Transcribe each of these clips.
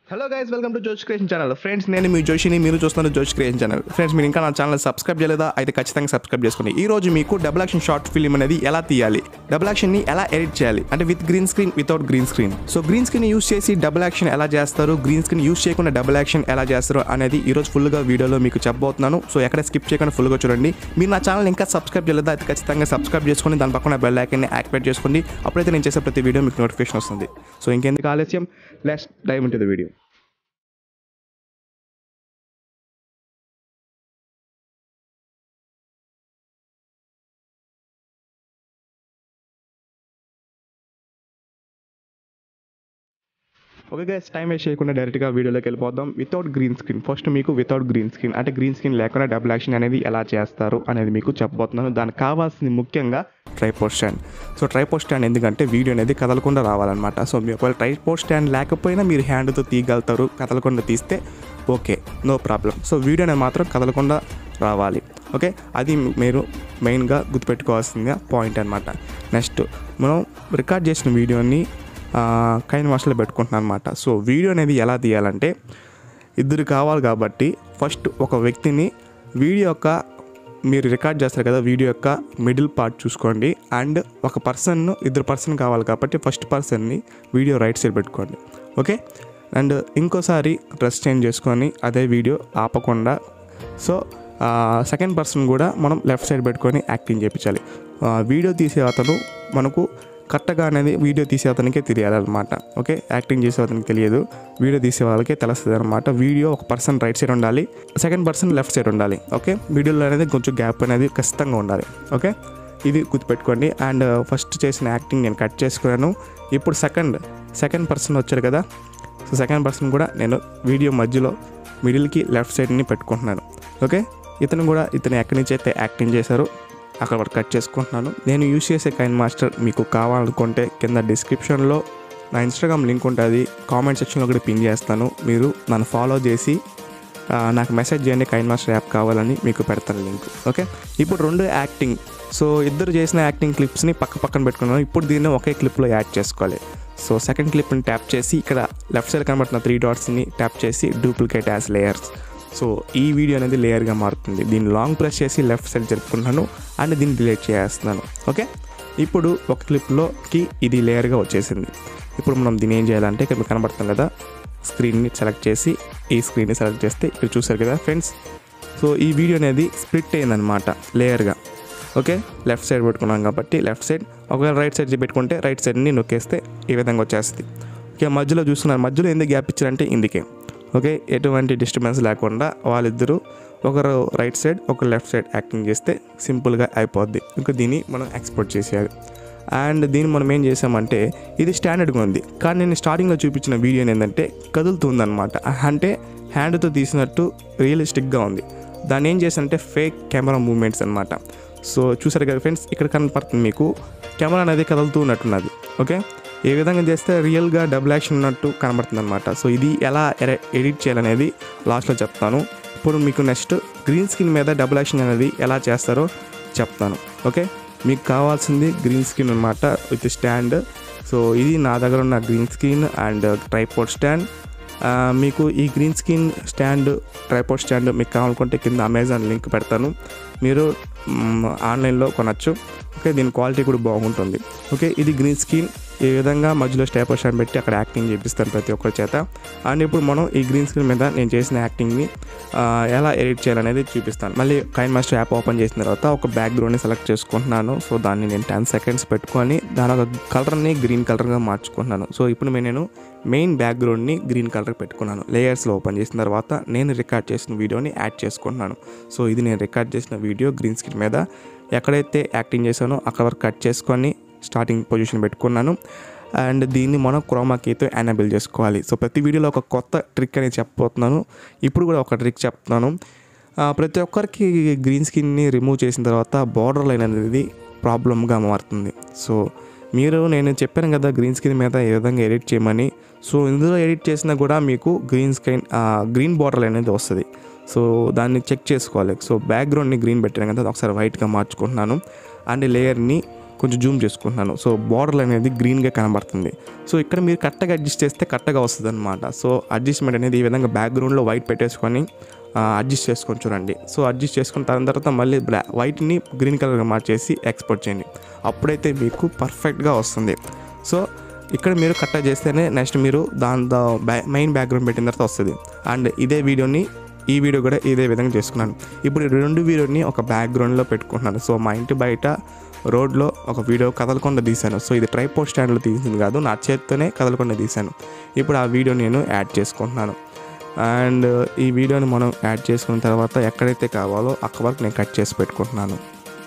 hello guys welcome to Josh creation channel friends నేను మీ జోషిని మీరు చూస్తున్న జోష్ క్రియేషన్ ఛానల్ ఫ్రెండ్స్ మీరు ఇంకా నా ఛానల్ సబ్స్క్రైబ్ చేయలేదా అయితే ఖచ్చితంగా సబ్స్క్రైబ్ చేసుకోండి ఈ రోజు మీకు డబుల్ యాక్షన్ షార్ట్ ఫిల్మ్ అనేది ఎలా తీయాలి డబుల్ యాక్షన్ ని ఎలా ఎడిట్ చేయాలి అంటే with green screen without green screen so green screen use చేసి డబుల్ యాక్షన్ ఎలా చేస్తారు గ్రీన్ స్క్రీన్ యూస్ చేయకుండా డబుల్ యాక్షన్ ఎలా చేస్తారు అనేది ఈ రోజు ఫుల్గా వీడియోలో మీకు చెప్పబోతున్నాను సో ఎక్కడ స్కిప్ చేయకుండా ఫుల్గా చూడండి మీరు నా ఛానల్ ఇంకా సబ్స్క్రైబ్ చేయలేదా అయితే ఖచ్చితంగా సబ్స్క్రైబ్ చేసుకొని దాని పక్కన బెల్ ఐకన్ని యాక్టివేట్ చేసుకోండి అప్పుడైతే నేను చేసే ప్రతి వీడియో మీకు నోటిఫికేషన్ వస్తుంది సో ఇంకెందుకు ఆలస్యం let's dive into the video okay guys time waste చేయకుండా డైరెక్ట్గా వీడియోలోకి వెళ్ళిపోదాం వితౌట్ గ్రీన్ స్క్రీన్ ఫస్ట్ మీకు వితౌట్ గ్రీన్ స్క్రీన్ అంటే గ్రీన్ స్క్రీన్ లేకుండా డబుల్ యాక్షన్ అనేది ఎలా చేస్తారు అనేది మీకు చెప్పబోతున్నాను దానికి కావాల్సింది ముఖ్యంగా tripod stand so tripod stand ఎందుకంటే వీడియో అనేది కదలకుండా రావాలన్నమాట సో మీ ఒకవేళ ట్రైపోర్ట్ స్టాండ్ లేకపోయినా మీరు హ్యాండ్తో తీయగలుగుతారు కదలకుండా తీస్తే okay no problem so video అనేది మాత్రం కదలకుండా రావాలి ఓకే అది మీరు మెయిన్గా గుర్తుపెట్టుకోవాల్సిందిగా పాయింట్ అనమాట నెక్స్ట్ మనం రికార్డ్ చేసిన వీడియోని కైన్ మాస్టర్లో పెట్టుకుంటున్నాను అనమాట సో వీడియో అనేది ఎలా తీయాలంటే ఇద్దరు కావాలి కాబట్టి ఫస్ట్ ఒక వ్యక్తిని వీడియో యొక్క మీరు రికార్డ్ చేస్తారు కదా వీడియో యొక్క మిడిల్ పార్ట్ చూసుకోండి అండ్ ఒక పర్సన్ ఇద్దరు పర్సన్ కావాలి కాబట్టి ఫస్ట్ పర్సన్ని వీడియో రైట్ సైడ్ పెట్టుకోండి ఓకే అండ్ ఇంకోసారి డ్రెస్ చేంజ్ చేసుకొని అదే వీడియో ఆపకుండా సో సెకండ్ పర్సన్ కూడా మనం లెఫ్ట్ సైడ్ పెట్టుకొని యాక్టింగ్ చేయించాలి వీడియో తీసే అతను మనకు కరెక్ట్గా అనేది వీడియో తీసే అతనికే తెలియాలన్నమాట ఓకే యాక్టింగ్ చేసే అతనికి తెలియదు వీడియో తీసే వాళ్ళకే తెలుస్తుంది అనమాట వీడియో ఒక పర్సన్ రైట్ సైడ్ ఉండాలి సెకండ్ పర్సన్ లెఫ్ట్ సైడ్ ఉండాలి ఓకే వీడియోలో అనేది కొంచెం గ్యాప్ అనేది ఖచ్చితంగా ఉండాలి ఓకే ఇది గుర్తుపెట్టుకోండి అండ్ ఫస్ట్ చేసిన యాక్టింగ్ నేను కట్ చేసుకున్నాను ఇప్పుడు సెకండ్ సెకండ్ పర్సన్ వచ్చారు కదా సో సెకండ్ పర్సన్ కూడా నేను వీడియో మధ్యలో మిడిల్కి లెఫ్ట్ సైడ్ని పెట్టుకుంటున్నాను ఓకే ఇతను కూడా ఇతను ఎక్కడి నుంచి అయితే యాక్టింగ్ చేశారో అక్కడ వరకు కట్ చేసుకుంటున్నాను నేను యూస్ చేసే కైన్ మాస్టర్ మీకు కావాలనుకుంటే కింద డిస్క్రిప్షన్లో నా ఇన్స్టాగ్రామ్ లింక్ ఉంటుంది కామెంట్ సెక్షన్లో కూడా పిన్ చేస్తాను మీరు నన్ను ఫాలో చేసి ఆ, నాకు మెసేజ్ చేయండి కైన్ మాస్టర్ యాప్ కావాలని మీకు పెడతాను లింక్ ఓకే ఇప్పుడు రెండు యాక్టింగ్ సో ఇద్దరు చేసిన యాక్టింగ్ క్లిప్స్ని పక్క పక్కన పెట్టుకున్నాను ఇప్పుడు దీన్ని ఒకే క్లిప్లో యాడ్ చేసుకోవాలి సో సెకండ్ క్లిప్ని ట్యాప్ చేసి ఇక్కడ లెఫ్ట్ సైడ్ కనబడుతున్న త్రీ డాట్స్ని ట్యాప్ చేసి డూప్లికేట్ యాజ్ లేయర్స్ సో ఈ వీడియో అనేది లేయర్గా మారుతుంది దీన్ని లాంగ్ ప్రెస్ చేసి లెఫ్ట్ సైడ్ జరుపుకుంటున్నాను అండ్ దీన్ని డిలీట్ చేస్తున్నాను ఓకే ఇప్పుడు ఒక క్లిప్లోకి ఇది లేయర్గా వచ్చేసింది ఇప్పుడు మనం దీన్ని ఏం చేయాలంటే ఇక్కడ మీకు కనబడుతుంది కదా స్క్రీన్ని సెలెక్ట్ చేసి ఈ స్క్రీన్ని సెలెక్ట్ చేస్తే ఇక్కడ చూసారు కదా ఫ్రెండ్స్ సో ఈ వీడియో అనేది స్ప్లిట్ అయిందనమాట లేయర్గా ఓకే లెఫ్ట్ సైడ్ పెట్టుకున్నాం కాబట్టి లెఫ్ట్ సైడ్ ఒకవేళ రైట్ సైడ్ పెట్టుకుంటే రైట్ సైడ్ని నొక్కేస్తే ఈ విధంగా వచ్చేస్తుంది ఓకే మధ్యలో చూస్తున్నారు మధ్యలో ఎందుకు గ్యాప్ ఇచ్చారంటే ఇందుకే ఓకే ఎటువంటి డిస్టర్బెన్స్ లేకుండా వాళ్ళిద్దరూ ఒకరు రైట్ సైడ్ ఒకరు లెఫ్ట్ సైడ్ యాక్టింగ్ చేస్తే సింపుల్గా అయిపోద్ది ఇంకా దీన్ని మనం ఎక్స్పోర్ట్ చేసేయాలి అండ్ దీన్ని మనం ఏం చేసామంటే ఇది స్టాండర్డ్గా ఉంది కానీ నేను స్టార్టింగ్లో చూపించిన వీడియో ఏంటంటే కదులుతుందన్నమాట అంటే హ్యాండ్తో తీసినట్టు రియలిస్టిక్గా ఉంది దాన్ని ఏం చేశానంటే ఫేక్ కెమెరా మూమెంట్స్ అనమాట సో చూసారు కదా ఫ్రెండ్స్ ఇక్కడ కనపడుతుంది మీకు కెమెరా అనేది కదులుతూ ఉన్నట్టున్నది ఓకే ఏ విధంగా చేస్తే రియల్గా డబుల్ యాక్షన్ ఉన్నట్టు కనబడుతుంది అనమాట సో ఇది ఎలా ఎర- ఎడిట్ చేయాలనేది లాస్ట్లో చెప్తాను ఇప్పుడు మీకు నెక్స్ట్ గ్రీన్ స్క్రీన్ మీద డబుల్ యాక్షన్ అనేది ఎలా చేస్తారో చెప్తాను ఓకే మీకు కావాల్సింది గ్రీన్ స్క్రీన్ అనమాట విత్ స్టాండ్ సో ఇది నా దగ్గర ఉన్న green screen and tripod stand ఆ, మీకు ఈ green screen stand tripod stand మీకు కావాలనుకుంటే కింద అమెజాన్ లింక్ పెడతాను మీరు మ్, ఆన్లైన్లో కొనచ్చు ఓకే దీని క్వాలిటీ కూడా బాగుంటుంది ఓకే ఇది గ్రీన్ స్క్రీన్ ఈ విధంగా మధ్యలో స్టేపర్ స్టాండ్ పెట్టి అక్కడ యాక్టింగ్ చేపిస్తాను ప్రతి ఒక్కరి చేత అండ్ ఇప్పుడు మనం ఈ గ్రీన్ స్క్రీన్ మీద నేను చేసిన యాక్టింగ్ని ఆ, ఎలా ఎడిట్ చేయాలనేది చూపిస్తాను మళ్ళీ కైన్ మాస్టర్ యాప్ ఓపెన్ చేసిన తర్వాత ఒక బ్యాక్గ్రౌండ్ని సెలెక్ట్ చేసుకుంటున్నాను సో దాన్ని నేను టెన్ సెకండ్స్ పెట్టుకొని దాని ఒక కలర్ని గ్రీన్ కలర్గా మార్చుకుంటున్నాను సో ఇప్పుడు నేను మెయిన్ బ్యాక్గ్రౌండ్ని గ్రీన్ కలర్ పెట్టుకున్నాను లేయర్స్లో ఓపెన్ చేసిన తర్వాత నేను రికార్డ్ చేసిన వీడియోని యాడ్ చేసుకుంటున్నాను సో ఇది నేను రికార్డ్ చేసిన వీడియో గ్రీన్ స్క్రీన్ మీద ఎక్కడైతే యాక్టింగ్ చేశానో అక్కడ వరకు కట్ చేసుకొని స్టార్టింగ్ పొజిషన్ పెట్టుకున్నాను అండ్ దీన్ని మనం క్రోమా కీతో ఎనేబుల్ చేసుకోవాలి సో ప్రతి వీడియోలో ఒక కొత్త ట్రిక్ అనేది చెప్పబోతున్నాను ఇప్పుడు కూడా ఒక ట్రిక్ చెప్తున్నాను ఆ, ప్రతి ఒక్కరికి గ్రీన్ స్క్రీన్ని రిమూవ్ చేసిన తర్వాత బార్డర్ లైన్ అనేది ప్రాబ్లమ్గా మారుతుంది సో మీరు నేను చెప్పాను కదా గ్రీన్ స్క్రీన్ మీద ఏ విధంగా ఎడిట్ చేయమని సో ఇందులో ఎడిట్ చేసినా కూడా మీకు గ్రీన్ స్క్రీన్ గ్రీన్ బార్డర్ అనేది వస్తుంది సో దాన్ని చెక్ చేసుకోవాలి సో బ్యాక్గ్రౌండ్ని గ్రీన్ పెట్టాను కదా ఒకసారి వైట్గా మార్చుకుంటున్నాను అండ్ లేయర్ని కొంచెం జూమ్ చేసుకుంటున్నాను సో బార్డర్ అనేది గ్రీన్గా కనబడుతుంది సో ఇక్కడ మీరు కరెక్ట్గా అడ్జస్ట్ చేస్తే కరెక్ట్గా వస్తుంది అనమాట సో అడ్జస్ట్మెంట్ అనేది ఈ విధంగా బ్యాక్గ్రౌండ్లో వైట్ పెట్టేసుకొని అడ్జస్ట్ చేసుకొని చూడండి సో అడ్జస్ట్ చేసుకున్న దాని తర్వాత మళ్ళీ బ్లా వైట్ని గ్రీన్ కలర్గా మార్చేసి ఎక్స్పోర్ట్ చేయండి అప్పుడైతే మీకు పర్ఫెక్ట్గా వస్తుంది సో ఇక్కడ మీరు కట్ట చేస్తేనే నెక్స్ట్ మీరు దాని బ్యా మెయిన్ బ్యాక్గ్రౌండ్ పెట్టిన తర్వాత వస్తుంది అండ్ ఇదే వీడియోని ఈ వీడియో కూడా ఇదే విధంగా చేసుకున్నాను ఇప్పుడు ఈ రెండు వీడియోని ఒక బ్యాక్గ్రౌండ్లో పెట్టుకుంటున్నాను సో మా ఇంటి బయట రోడ్లో ఒక వీడియో కదలకుండా తీశాను సో ఇది ట్రైపోర్ట్ స్టాండ్లో తీసింది కాదు నా చేత్తోనే కదలకుండా తీశాను ఇప్పుడు ఆ వీడియో నేను యాడ్ చేసుకుంటున్నాను అండ్ ఈ వీడియోని మనం యాడ్ చేసుకున్న తర్వాత ఎక్కడైతే కావాలో అక్కడ వరకు నేను కట్ చేసి పెట్టుకుంటున్నాను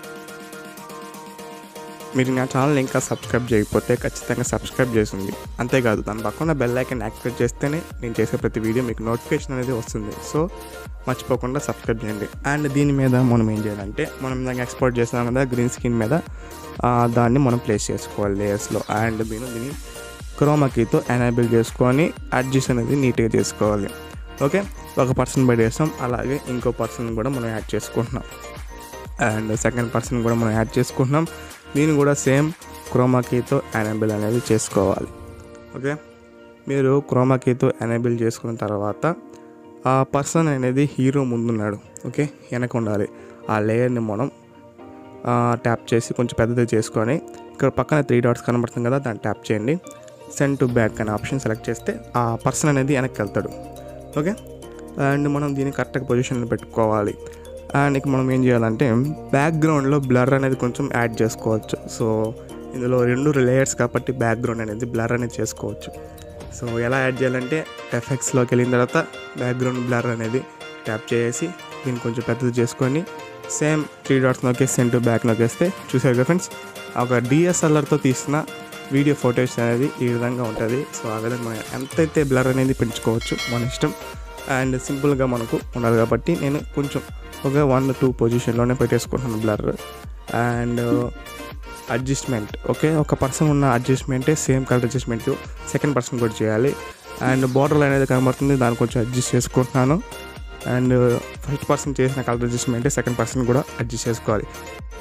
మీరు నా ఛానల్ ఇంకా సబ్స్క్రైబ్ చేయకపోతే ఖచ్చితంగా సబ్స్క్రైబ్ చేసింది అంతేకాదు దాని పక్కన బెల్ ఐకన్ యాక్టివేట్ చేస్తేనే నేను చేసే ప్రతి వీడియో మీకు నోటిఫికేషన్ అనేది వస్తుంది సో మర్చిపోకుండా సబ్స్క్రైబ్ చేయండి అండ్ దీని మీద మనం ఏం చేయాలంటే మనం దాన్ని ఎక్స్పోర్ట్ చేస్తాం కదా గ్రీన్ స్క్రీన్ మీద ఆ, దాన్ని మనం ప్లేస్ చేసుకోవాలి లేయర్స్లో అండ్ మీరు దీన్ని క్రోమాకీతో ఎనేబుల్ చేసుకొని అడ్జస్ట్ అనేది నీట్గా చేసుకోవాలి ఓకే ఒక పర్సన్ బయట చేస్తాం అలాగే ఇంకో పర్సన్ కూడా మనం యాడ్ చేసుకుంటున్నాం అండ్ సెకండ్ పర్సన్ కూడా మనం యాడ్ చేసుకుంటున్నాం దీన్ని కూడా సేమ్ క్రోమాకీతో ఎనేబుల్ అనేది చేసుకోవాలి ఓకే మీరు క్రోమాకీతో ఎనేబుల్ చేసుకున్న తర్వాత ఆ పర్సన్ అనేది హీరో ముందున్నాడు ఓకే వెనక ఉండాలి ఆ లేయర్ని మనం ట్యాప్ చేసి కొంచెం పెద్దది చేసుకొని ఇక్కడ పక్కన త్రీ డాట్స్ కనబడుతుంది కదా దాన్ని ట్యాప్ చేయండి సెండ్ టు బ్యాక్ అనే ఆప్షన్ సెలెక్ట్ చేస్తే ఆ పర్సన్ అనేది వెనక్కి వెళ్తాడు ఓకే అండ్ మనం దీన్ని కరెక్ట్గా పొజిషన్లో పెట్టుకోవాలి అండ్ ఇక మనం ఏం చేయాలంటే బ్యాక్గ్రౌండ్లో బ్లర్ అనేది కొంచెం యాడ్ చేసుకోవచ్చు సో ఇందులో రెండు లేయర్స్ కాబట్టి బ్యాక్గ్రౌండ్ అనేది బ్లర్ అనేది చేసుకోవచ్చు సో ఎలా యాడ్ చేయాలంటే ఎఫెక్ట్స్లోకి వెళ్ళిన తర్వాత బ్యాక్గ్రౌండ్ బ్లర్ అనేది ట్యాప్ చేసి దీన్ని కొంచెం పెద్దది చేసుకొని సేమ్ త్రీ డాట్స్ నొక్కేసి సెంట్ బ్యాక్ నొక్కేస్తే చూసారు కదా ఫ్రెండ్స్ ఒక డిఎస్ఎల్ఆర్తో తీసిన వీడియో ఫోటోస్ అనేది ఈ విధంగా ఉంటుంది సో ఆ విధంగా మనం ఎంతైతే బ్లర్ అనేది పెంచుకోవచ్చు మన ఇష్టం అండ్ సింపుల్గా మనకు ఉండాలి కాబట్టి నేను కొంచెం ఒక వన్ టూ పొజిషన్లోనే పెట్టేసుకుంటున్నాను బ్లర్ అండ్ అడ్జస్ట్మెంట్ ఓకే ఒక పర్సన్ ఉన్న అడ్జస్ట్మెంటే same colour adjustment second person కూడా చేయాలి అండ్ బార్డర్ అనేది కనబడుతుంది దాన్ని కొంచెం అడ్జస్ట్ చేసుకుంటున్నాను అండ్ ఫస్ట్ పర్సన్ చేసిన కలర్ అడ్జస్ట్మెంటే సెకండ్ పర్సన్ కూడా అడ్జస్ట్ చేసుకోవాలి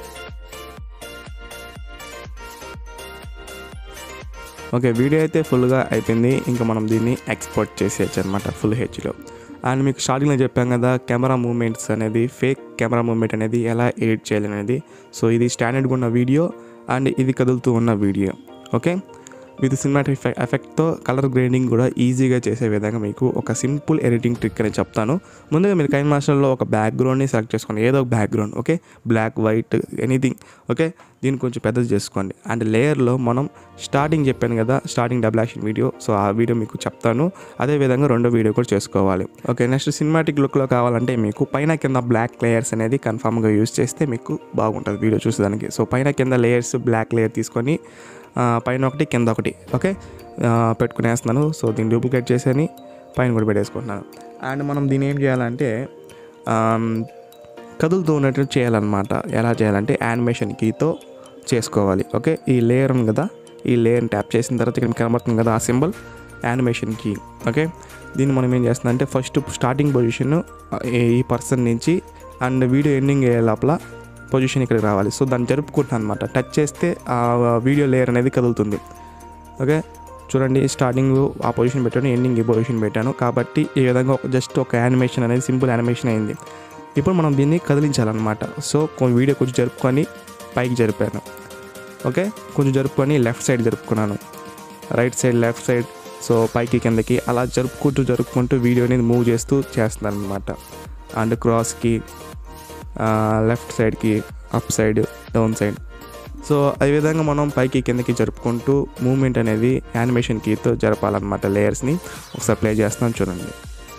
ఓకే వీడియో అయితే ఫుల్గా అయిపోయింది ఇంకా మనం దీన్ని ఎక్స్పోర్ట్ చేసేయచ్చు అనమాట ఫుల్ హెచ్లో అండ్ మీకు స్టార్టింగ్లో చెప్పాం కదా కెమెరా మూమెంట్స్ అనేది ఫేక్ కెమెరా మూమెంట్ అనేది ఎలా ఎడిట్ చేయాలి అనేది సో ఇది స్టాండర్డ్గా ఉన్న వీడియో అండ్ ఇది కదులుతూ ఉన్న వీడియో ఓకే విత్ సినిమాటిక్ ఎఫెక్ట్తో కలర్ గ్రేడింగ్ కూడా ఈజీగా చేసే విధంగా మీకు ఒక సింపుల్ ఎడిటింగ్ ట్రిక్ అని చెప్తాను ముందుగా మీరు కైన్ మాస్టర్లో ఒక బ్యాక్గ్రౌండ్ని సెలెక్ట్ చేసుకోండి ఏదో ఒక background okay black white anything okay దీన్ని కొంచెం పెద్దది చేసుకోండి అండ్ లేయర్లో మనం స్టార్టింగ్ చెప్పాను కదా starting double action video so ఆ వీడియో మీకు చెప్తాను అదే విధంగా రెండో వీడియో కూడా చేసుకోవాలి ఓకే నెక్స్ట్ సినిమాటిక్ లుక్లో కావాలంటే మీకు పైన కింద బ్లాక్ లేయర్స్ అనేది కన్ఫామ్గా యూస్ చేస్తే మీకు బాగుంటుంది వీడియో చూసేదానికి సో పైన కింద లేయర్స్ బ్లాక్ లేయర్ తీసుకొని ఆ, పైన ఒకటి కింద ఒకటి ఓకే ఆ, పెట్టుకునేస్తున్నాను సో దీన్ని డూప్లికేట్ చేసేని పైన కూడా పెట్టేసుకుంటున్నాను అండ్ మనం దీన్ని ఏం చేయాలంటే ఆమ్, కదులుతూ ఉన్నట్టు చేయాలన్నమాట ఎలా చేయాలంటే యానిమేషన్ కీతో చేసుకోవాలి ఓకే ఈ లేయర్ ఉంది కదా ఈ లేయర్ని ట్యాప్ చేసిన తర్వాత ఇక్కడ మీకు కనబడుతుంది కదా ఆ సింబల్ యానిమేషన్ కీ ఓకే దీన్ని మనం ఏం చేస్తున్నాం అంటే ఫస్ట్ స్టార్టింగ్ పొజిషన్ ఈ పర్సన్ నుంచి అండ్ వీడియో ఎండింగ్ అయ్యే లోపల పొజిషన్ ఇక్కడికి రావాలి సో దాన్ని జరుపుకుంటున్నాను అనమాట టచ్ చేస్తే ఆ వీడియో లేయర్ అనేది కదులుతుంది ఓకే చూడండి స్టార్టింగ్ ఆ పొజిషన్ పెట్టాను ఎండింగ్ ఈ పొజిషన్ పెట్టాను కాబట్టి ఈ విధంగా జస్ట్ ఒక యానిమేషన్ అనేది సింపుల్ యానిమేషన్ అయింది ఇప్పుడు మనం దీన్ని కదిలించాలన్నమాట సో కొ- వీడియో కొంచెం జరుపుకొని పైకి జరిపాను ఓకే కొంచెం జరుపుకొని లెఫ్ట్ సైడ్ జరుపుకున్నాను right side left side so పైకి కిందకి అలా జరుపుకుంటూ జరుపుకుంటూ వీడియోని మూవ్ చేస్తూ చేస్తున్నాను అనమాట అండ్ క్రాస్కి లెఫ్ట్ సైడ్కి up side down side so ఈ విధంగా మనం పైకి కిందకి జరుపుకుంటూ మూమెంట్ అనేది యానిమేషన్ కీతో జరపాలన్నమాట లేయర్స్ని ఒకసారి ప్లే చేస్తున్నాను చూడండి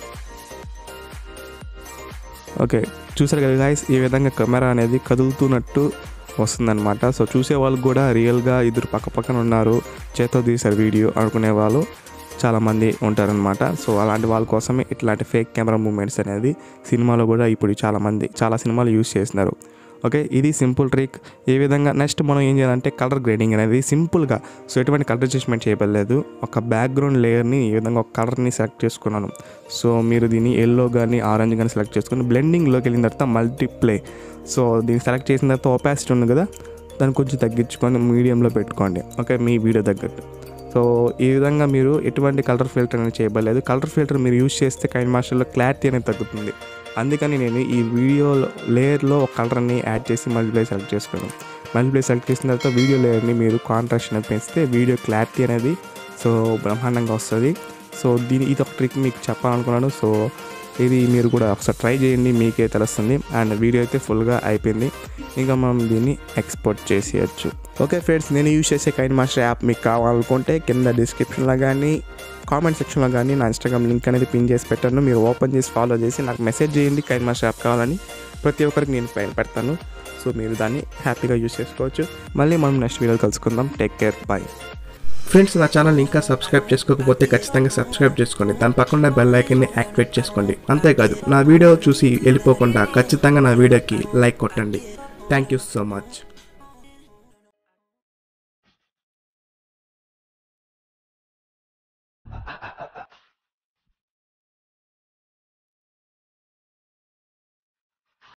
ఓకే చూసారు కదా గాయస్ ఈ విధంగా కెమెరా అనేది కదులుతున్నట్టు వస్తుందన్నమాట సో చూసే వాళ్ళకి కూడా రియల్గా ఇద్దరు పక్క పక్కన ఉన్నారు చేతో తీశారు వీడియో అనుకునే వాళ్ళు చాలామంది ఉంటారనమాట సో అలాంటి వాళ్ళ కోసమే ఇట్లాంటి ఫేక్ కెమెరా మూమెంట్స్ అనేది సినిమాలో కూడా ఇప్పుడు చాలామంది చాలా సినిమాలు యూస్ చేస్తున్నారు ఓకే ఇది సింపుల్ ట్రిక్ ఏ విధంగా నెక్స్ట్ మనం ఏం చేయాలంటే కలర్ గ్రేడింగ్ అనేది సింపుల్గా సో ఎటువంటి కలర్ అడ్జస్ట్మెంట్ చేయబడలేదు ఒక బ్యాక్గ్రౌండ్ లేయర్ని ఈ విధంగా ఒక కలర్ని సెలెక్ట్ చేసుకున్నాను సో మీరు దీన్ని ఎల్లో కానీ ఆరెంజ్ కానీ సెలెక్ట్ చేసుకుని బ్లెండింగ్లోకి వెళ్ళిన తర్వాత మల్టీప్లే సో దీన్ని సెలెక్ట్ చేసిన తర్వాత ఒపాసిటీ ఉంది కదా దాన్ని కొంచెం తగ్గించుకొని మీడియంలో పెట్టుకోండి ఓకే మీ వీడియో తగ్గట్టు సో ఈ విధంగా మీరు ఎటువంటి కలర్ ఫిల్టర్ అనేది చేయబడలేదు కలర్ ఫిల్టర్ మీరు యూజ్ చేస్తే కైన్ మాస్టర్లో క్లారిటీ అనేది తగ్గుతుంది అందుకని నేను ఈ వీడియో లేయర్లో ఒక కలర్ని యాడ్ చేసి మల్టిప్లై సెలెక్ట్ చేసుకున్నాను మల్టిప్లై సెలెక్ట్ చేసిన తర్వాత వీడియో లేయర్ని మీరు కాంట్రాక్షన్ అనేది పెంచితే వీడియో క్లారిటీ అనేది సో బ్రహ్మాండంగా వస్తుంది సో దీని ఇది ఒక ట్రిక్ మీకు చెప్పాలనుకున్నాను సో ఇది మీరు కూడా ఒకసారి ట్రై చేయండి మీకే తెలుస్తుంది అండ్ వీడియో అయితే ఫుల్గా అయిపోయింది ఇంకా మనం దీన్ని ఎక్స్పోర్ట్ చేసేయచ్చు ఓకే ఫ్రెండ్స్ నేను యూజ్ చేసే కైన్ మాస్టర్ యాప్ మీకు కావాలనుకుంటే కింద డిస్క్రిప్షన్లో కానీ కామెంట్ సెక్షన్లో కానీ నా ఇన్స్టాగ్రామ్ లింక్ అనేది పిన్ చేసి పెట్టాను మీరు ఓపెన్ చేసి ఫాలో చేసి నాకు మెసేజ్ చేయండి కైన్ మాస్టర్ యాప్ కావాలని ప్రతి ఒక్కరికి నేను పైన పెడతాను సో మీరు దాన్ని హ్యాపీగా యూజ్ చేసుకోవచ్చు మళ్ళీ మనం నెక్స్ట్ వీడియో కలుసుకుందాం టేక్ కేర్ బాయ్ ఫ్రెండ్స్ నా ఛానల్ ఇంకా సబ్స్క్రైబ్ చేసుకోకపోతే ఖచ్చితంగా సబ్స్క్రైబ్ చేసుకోండి దాని పక్కన బెల్ ఐకన్ని యాక్టివేట్ చేసుకోండి అంతేకాదు నా వీడియో చూసి వెళ్ళిపోకుండా ఖచ్చితంగా నా వీడియోకి లైక్ కొట్టండి థ్యాంక్ యూ సో మచ్